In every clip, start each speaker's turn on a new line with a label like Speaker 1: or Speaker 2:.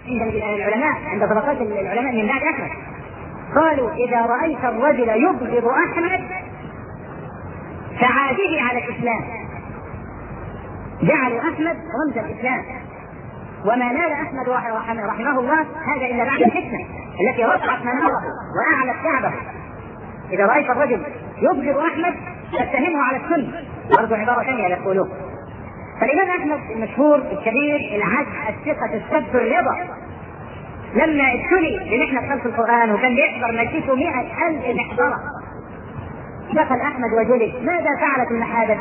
Speaker 1: عند العلماء عند طبقات العلماء من بعد احمد قالوا اذا رايت الرجل يبغض احمد فعاده على الاسلام جعلوا احمد رمز الاسلام وما نال احمد رحمه الله هذا الا بعد الفتنه التي رفعت مناره واعلت شعبه اذا رايت الرجل يبغض احمد فاتهمه على السنه برضه عباره ثانيه يقولون فالامام احمد المشهور الكبير العدل الثقه السبت الرضا لما ابتلي بمحنه خلق القران وكان بيحضر مجلسه 100000 محضره دخل احمد وجلس ماذا فعلت المحادث؟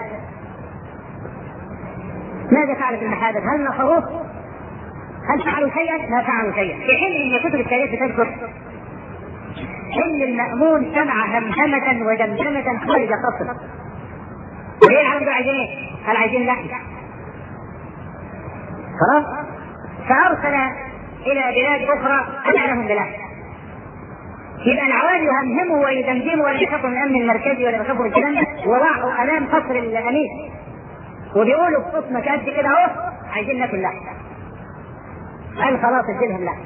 Speaker 1: ماذا فعلت المحادث؟ هل نصروه؟ هل فعلوا شيئا؟ ما فعلوا شيئا، في حين ان كتب التاريخ تذكر ان المأمون سمع همهمة ودمدمة خارج قصر. وليه العرب عايزين ايه؟ هل عايزين لحم؟ خلاص؟ فأرسل إلى بلاد أخرى أتى لهم بلحم. يبقى العوام يهمهموا ويدمدموا ولا يخافوا من الامن المركزي ولا يخافوا من الكلام ده وضعوا امام قصر الامير وبيقولوا بصوت قد كده اهو عايزين ناكل لحم قال خلاص اديلهم لحم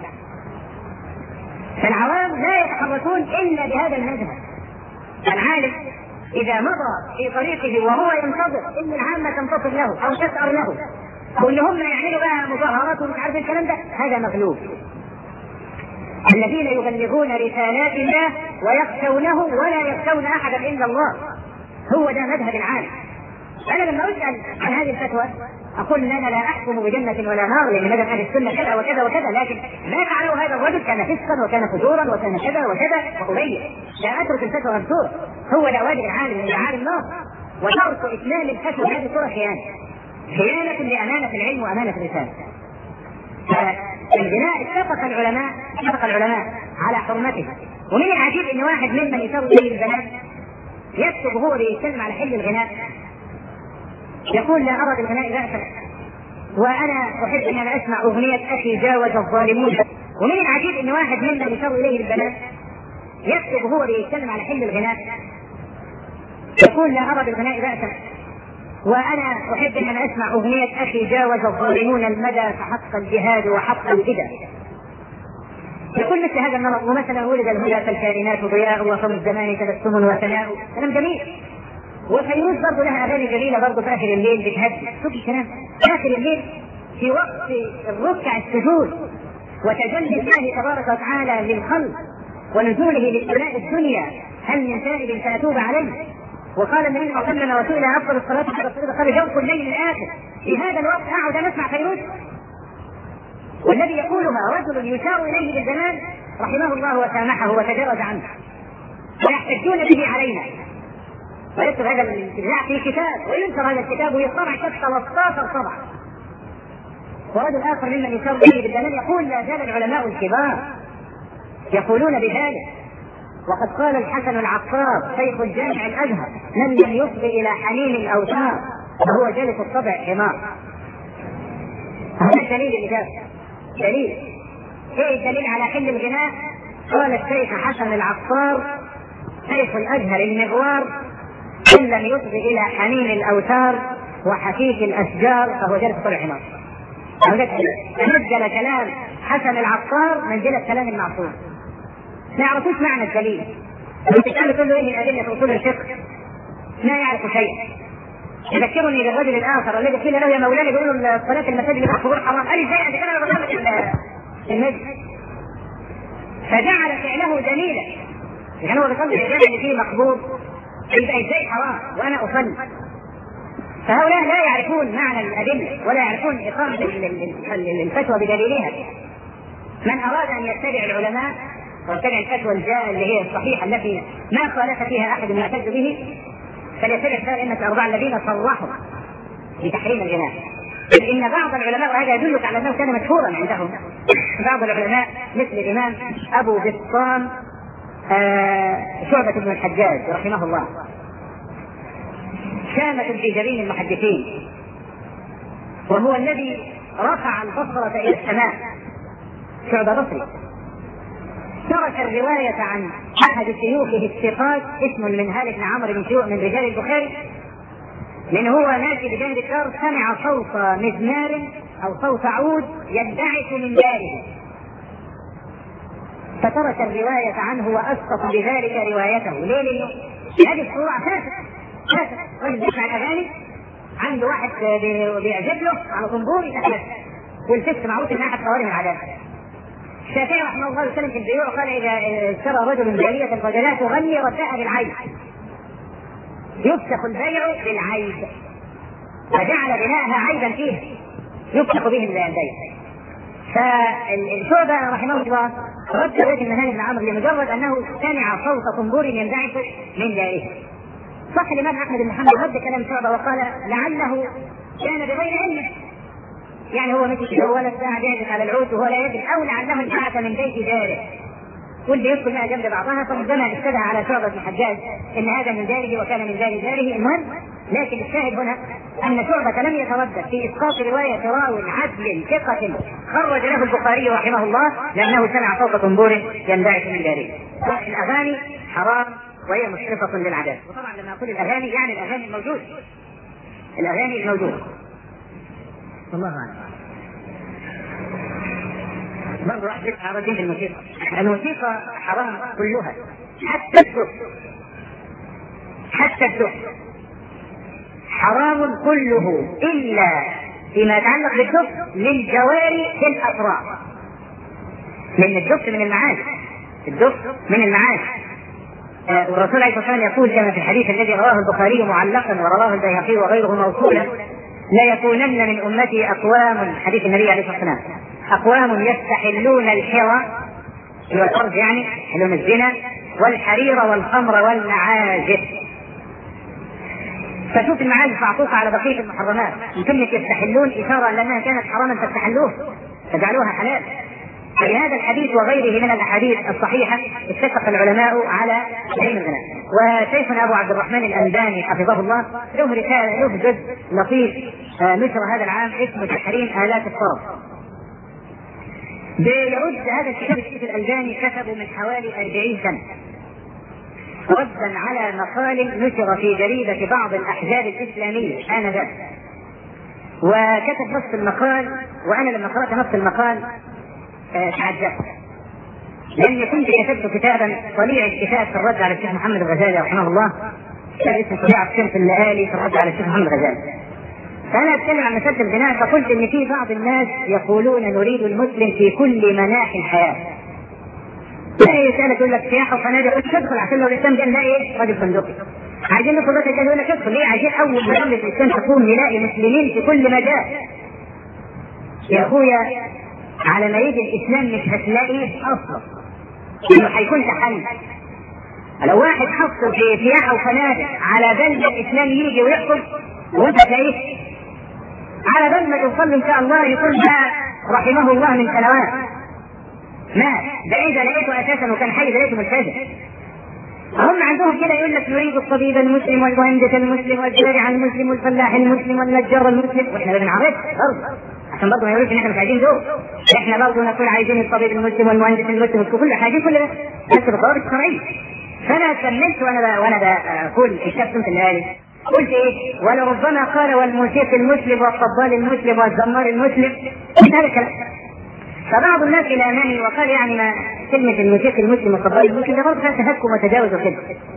Speaker 1: فالعوام لا يتحركون الا بهذا المذهب العالم اذا مضى في طريقه وهو ينتظر ان العامه تنتصر له او تسأر له وان هم يعملوا بقى مظاهرات ومش عارف الكلام ده هذا مغلوب الذين يبلغون رسالات الله ويخشونه ولا يخشون احدا الا الله هو ده مذهب العالم انا لما اسال عن هذه الفتوى اقول ان انا لا احكم بجنه ولا نار لان مذهب اهل السنه كذا وكذا وكذا لكن ما فعله هذا الرجل كان فسقا وكان فجورا وكان كذا وكذا وابين لا اترك الفتوى مفتوحه هو ده واجب العالم من عالم النار وترك اتمام الفتوى هذه صوره خيانه خيانه لامانه العلم وامانه الرساله فالبناء اتفق العلماء اتفق العلماء على حرمته ومن العجيب ان واحد ممن يسوي اليه البنات يكتب وهو بيتكلم على حل الغناء يقول لا ارى بالغناء بأسا وانا احب ان انا اسمع اغنيه اخي جاوز الظالمون ومن العجيب ان واحد ممن يسوي اليه البنات يكتب وهو بيتكلم على حل الغناء يقول لا ارى بالغناء بأسا وانا احب ان انا اسمع اغنيه اخي جاوز الظالمون المدى فحق الجهاد وحق الفدا يقول مثل هذا النمط ومثلا ولد الهدى فالكائنات ضياء وفم الزمان تبسم وثناء كلام جميل وفيروز برضه لها اغاني جميله برضه في اخر الليل بتهدي شوف الكلام اخر الليل في وقت الركع السجود وتجلي الله تبارك وتعالى للخلق ونزوله لابتلاء الدنيا هل من تائب فاتوب عليه وقال النبي صلى الله عليه وسلم وسئل افضل الصلاه بعد الفريضه قال جوف الليل الاخر في هذا الوقت اقعد ان اسمع فيروز والذي يقولها رجل يشار اليه بالزمان رحمه الله وسامحه وتجرد عنه ويحتجون به علينا ويكتب هذا الاستدعاء في كتاب وينشر هذا الكتاب ويطبع كتاب 13 طبعه ورجل اخر ممن يشار اليه بالزمان يقول لا زال العلماء الكبار يقولون بذلك وقد قال الحسن العقار شيخ الجامع الازهر من لم يفضي الى حنين الاوتار فهو جالس الطبع حمار هذا دليل الاجابه دليل ايه الدليل على حل الغناء؟ قال الشيخ حسن العقار شيخ الازهر المغوار من لم يفضي الى حنين الاوتار وحفيف الاشجار فهو جالس الطبع حمار نزل كلام حسن العقار منزله كلام المعصوم ما يعرفوش معنى الدليل لو تسأله تقول له ايه من أدلة أصول الفقه ما يعرف شيئا يذكرني بالرجل الآخر الذي قيل له يا مولانا بيقولوا صلاة المساجد في القبور حرام قال ازاي أنا كده بصلي المسجد فجعل فعله دليلا يعني هو بيصلي في اللي فيه مقبور يبقى ازاي حرام وأنا أصلي فهؤلاء لا يعرفون معنى الأدلة ولا يعرفون إقامة الفتوى بدليلها من أراد أن يتبع العلماء واتبع الفتوى الجاء اللي هي الصحيحه التي ما خالف فيها احد يعتد به فليتبع فيها الائمه الاربعه الذين صرحوا بتحريم الغناء ان بعض العلماء وهذا يدلك على انه كان مشهورا عندهم بعض العلماء مثل الامام ابو بسطام آه شعبة بن الحجاج رحمه الله شامة في جبين المحدثين وهو الذي رفع البصرة إلى السماء شعبة بصري ترك الرواية عن أحد شيوخه الثقات اسمه المنهال بن عمرو بن شيوخ من رجال البخاري لأن هو ماشي بجانب الدار سمع صوت مزمار أو صوت عود ينبعث من داره فترك الرواية عنه وأسقط بذلك روايته، ليه؟ لأنه بهذه الصورة فاسد فاسد رجل بيسمع الأغاني عنده واحد بيعزف له على طنبور يتكلم والفسق معروف إن أحد قوارب العذاب. الشافعي رحمه الله وسلم في البيوع قال إذا اشترى رجل جارية فجلاه تغني ردها بالعيب. يفسخ البيع بالعيب. فجعل بناءها عيبا فيه يفسخ به البيع. فالشعبة رحمه الله رد بيت المهاني بن عمرو لمجرد انه سمع صوت طنبور ينبعث من داره. صح الامام احمد بن حنبل رد كلام شعبة وقال لعله كان بغير علمه. يعني هو مشي كده ولا ساعة جاهز على العود وهو لا يدري او لعله انبعث من بيت داره. واللي يدخل لها جنب بعضها فربما اشتبه على شعبة بن حجاج ان هذا من داره وكان من دار داره المهم لكن الشاهد هنا ان شعبة لم يتردد في اسقاط رواية راو عدل ثقة خرج له البخاري رحمه الله لانه سمع صوت طنبور ينبعث من داره. الاغاني حرام وهي مشرفة للعذاب، وطبعا لما اقول الاغاني يعني الاغاني الموجودة. الاغاني الموجودة. والله اعلم. برضه واحد يسعى رجل الموسيقى الموسيقى حرام كلها حتى الدف حتى الدف حرام كله الا فيما يتعلق بالدف للجواري في الافراح لان الدف من المعاش الدف من المعاش آه والرسول عليه الصلاه والسلام يقول كما في الحديث الذي رواه البخاري معلقا ورواه البيهقي وغيره موصولا لا يكونن من امتي اقوام حديث النبي عليه الصلاه والسلام اقوام يستحلون الحرى اللي هو الفرج يعني يحلون الزنا والحرير والخمر والمعازف فشوف المعازف معطوفة على بقية المحرمات من كلمة يستحلون إشارة لأنها كانت حراما فاستحلوها فجعلوها حلال في هذا الحديث وغيره من الاحاديث الصحيحه اتفق العلماء على تحريم الغناء وشيخنا ابو عبد الرحمن الالباني حفظه الله له رساله له جزء لطيف نشر هذا العام اسمه تحريم الات الطرب بيرد هذا الكتاب الشيخ الألباني كتبه من حوالي 40 سنة ردا على مقال نشر في جريدة بعض الأحزاب الإسلامية آنذاك وكتب نص المقال وأنا لما قرأت نص المقال آه تعجبت لأني كنت كتبت كتابا طليع الكتاب في الرد على الشيخ محمد الغزالي رحمه الله كتاب اسمه طليعة الشمس الليالي في الرد على الشيخ محمد الغزالي فأنا أتكلم عن مسألة الغناء فقلت إن في بعض الناس يقولون نريد المسلم في كل مناحي الحياة. يعني يسألك يقول لك سياحة وفنادق قلت ادخل عشان لو الإسلام جه نلاقي إيه؟ راجل فندقي. عايزين ندخل بس يقول لك ادخل ليه؟ عايزين أول ما دولة الإسلام تقوم نلاقي مسلمين في كل مجال. يا أخويا على ما يجي الإسلام مش هتلاقيه أصلا. إنه هيكون تحل. لو واحد حط في سياحة وفنادق على بلد الإسلام يجي ويحكم وأنت تلاقيه على بال ما توصل ان شاء الله يكون ده رحمه الله من سنوات مات ده اذا لقيته اساسا وكان حي لقيته ملتزم هم عندهم كده يقول لك نريد الطبيب المسلم والمهندس المسلم والزارع المسلم والفلاح المسلم والنجار المسلم واحنا ما بنعرفش برضه عشان برضه ما يقولوش ان احنا مش عايزين دول احنا برضه نقول عايزين الطبيب المسلم والمهندس المسلم كل حاجه كل ده بس بالضوابط الشرعيه فانا كملت وانا وانا بقول الكتاب سنه الليالي قلت ايه ولربما قال والموسيقي المسلم والطبال المسلم والزمار المسلم هذا الكلام فبعض الناس الى امامي وقال يعني ما كلمه الموسيقي المسلم والطبال المسلم ده برضه تهكم وتجاوز وكده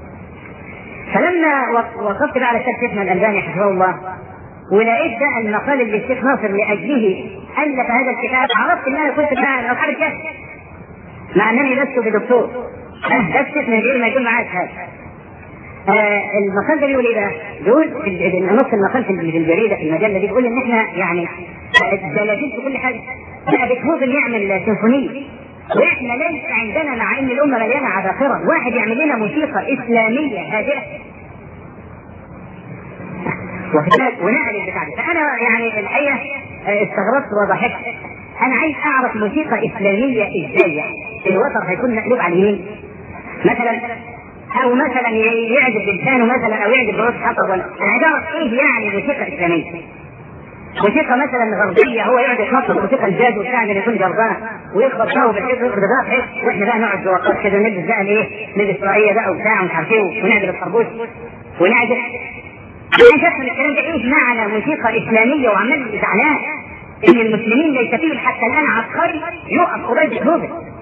Speaker 1: فلما وقفت بقى على الشيخ شيخنا الالباني حفظه الله ولقيت ده المقال اللي الشيخ ناصر لاجله الف هذا الكتاب عرفت ان انا كنت بقى من اصحاب الكهف مع انني لست بدكتور بس من غير ما يكون معايا شهاده آه المقال ده بيقول ايه بقى؟ بيقول نص المقال في الجريده في المجله دي بيقول ان احنا يعني دلاجين في كل حاجه بقى بيتهوفن يعمل سيمفونيه واحنا ليس عندنا مع ان الامه مليانه عباقره واحد يعمل لنا موسيقى اسلاميه هادئه ونقل البتاع ده فانا يعني الحقيقه استغربت وضحكت انا عايز اعرف موسيقى اسلاميه ازاي يعني الوتر هيكون مقلوب على اليمين مثلا او مثلا يعجب بلسانه مثلا او يعجب براس حطب ولا انا عايز اعرف ايه يعني موسيقى اسلاميه موسيقى مثلا غربيه هو يقعد يتنطط موسيقى الجاز وبتاع اللي يكون جربان ويخبط له بالحيط ويخبط ده بحيث واحنا بقى نقعد جوقات كده نلبس بقى الايه نلبس طاقيه بقى وبتاع ومش عارف ايه ونعدل الخربوش ونعدل انا شايف الكلام ده ايه معنى موسيقى اسلاميه وعمال زعلان ان المسلمين ليس فيهم حتى الان عبقري يقف قبيل بيتهوفن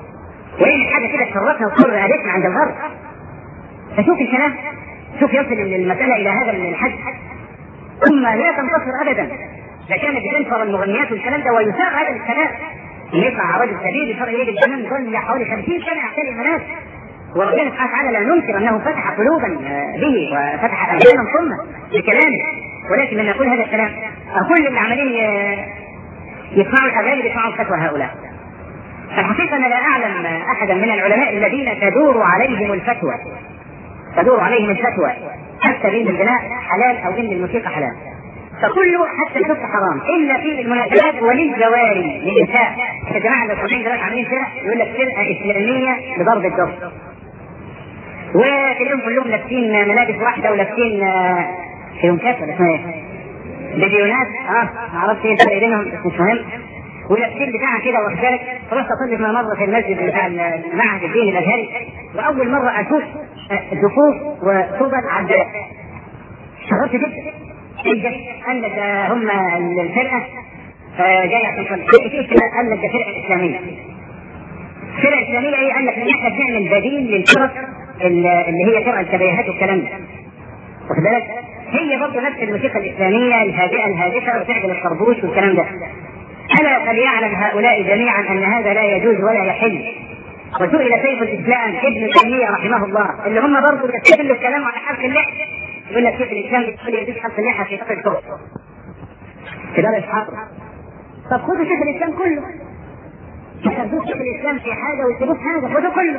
Speaker 1: وين حاجه كده تشرفنا وتقر رقبتنا عند الغرب فشوف الكلام شوف يصل المساله الى هذا الحد ثم لا تنتصر ابدا اذا كانت بتنفر المغنيات والكلام ده ويساء هذا الكلام يطلع رجل كبير يشرع يجد الجنان ظل حوالي 50 سنه يعتني المناس وربنا سبحانه وتعالى لا ننكر انه فتح قلوبا به وفتح اذانا ثم بكلامه ولكن لما نقول هذا الكلام كل اللي عمالين يسمعوا الاغاني بيسمعوا فتوى هؤلاء فالحقيقه انا لا اعلم احدا من العلماء الذين تدور عليهم الفتوى تدور عليهم الفتوى حتى بين الغناء حلال او ان الموسيقى حلال فكله حتى الكفر حرام الا في المناسبات وللجواري للنساء يا جماعه المسلمين دلوقتي عاملين فرق يقول لك فرقه اسلاميه لضرب الدف وتلاقيهم كلهم لابسين ملابس واحده ولابسين فيهم كاس ولا اسمها ايه؟ ليبيونات اه ما اعرفش ايه الفرق بينهم مش مهم ولابسين بتاعها كده واخد بالك رحت اصلي في مره في المسجد بتاع المعهد الديني الازهري واول مره اشوف دفوف وصبر عداد استغربت جدا ايه ده؟ قال لك ده هم الفرقه جايه عشان تصلي ايه كده؟ قال لك ده فرقه اسلاميه فرقه اسلاميه ايه؟ قال لك ان احنا بنعمل بديل للفرق اللي هي فرق التباهات والكلام ده واخد بالك؟ هي برضه نفس الموسيقى الاسلاميه الهادئه الهادفه وتعدل الطربوش والكلام ده الا فليعلم هؤلاء جميعا ان هذا لا يجوز ولا يحل وسئل شيخ الاسلام ابن تيميه رحمه الله اللي هم برضه بيستدلوا الكلام على حرف اللحيه يقول لك شيخ الاسلام بيقول يجوز حرف اللحيه في فقه الكفر في دار الحاضر طب خذوا شيخ الاسلام كله ما تاخذوش شيخ الاسلام في حاجه وتسيبوه في حاجه خذوا كله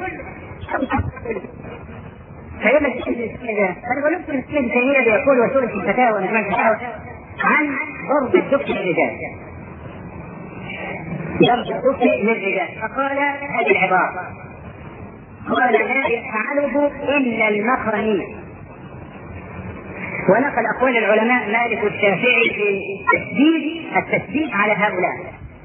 Speaker 1: فيقول لك انا بقول لكم ابن تيميه بيقول وسئل في الفتاوى مجموعه الفتاوى عن ضرب الدف للرجال ضرب الدف للرجال فقال هذه العباره قال لا يفعله الا المخرمين ونقل اقوال العلماء مالك والشافعي في تسديد التسديد على هؤلاء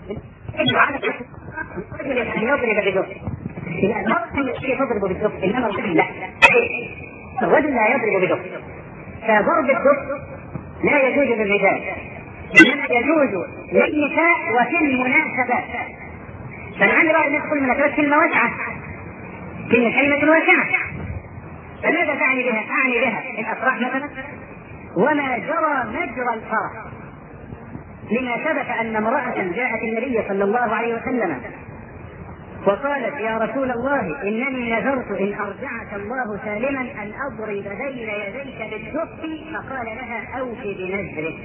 Speaker 1: الرجل ان يضرب بدف المرأة هي تضرب بالدف انما الرجل لا الرجل لا يضرب بدف فضرب الدف لا يجوز للرجال انما يجوز للنساء وفي المناسبات فلعل بعض الناس تقول المناسبات كلمه واسعه كلمه كلمه واسعه فماذا تعني بها؟ اعني بها الافراح مثلا وما جرى مجرى الفرح لما ثبت ان امراه جاءت النبي صلى الله عليه وسلم وقالت يا رسول الله انني نذرت ان ارجعك الله سالما ان اضرب بين يديك بالدف فقال لها اوفي بنذرك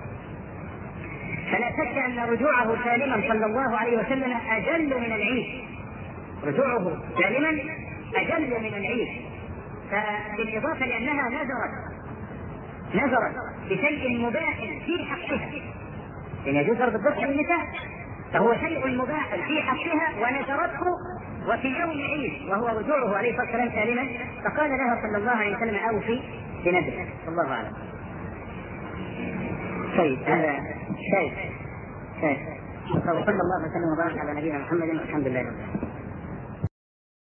Speaker 1: فلا شك ان رجوعه سالما صلى الله عليه وسلم اجل من العيش رجوعه سالما اجل من العيش فبالاضافه لانها نذرت نذرت بشيء مباح في حقها لان يجوز ضرب الدف للنساء فهو شيء مباح في حقها ونشرته وفي يوم عيد وهو رجوعه عليه الصلاه والسلام سالما فقال لها صلى الله عليه وسلم اوفي بنذرك والله اعلم. طيب هذا شايف شايف وصلى الله وسلم وبارك على نبينا محمد والحمد لله رب العالمين.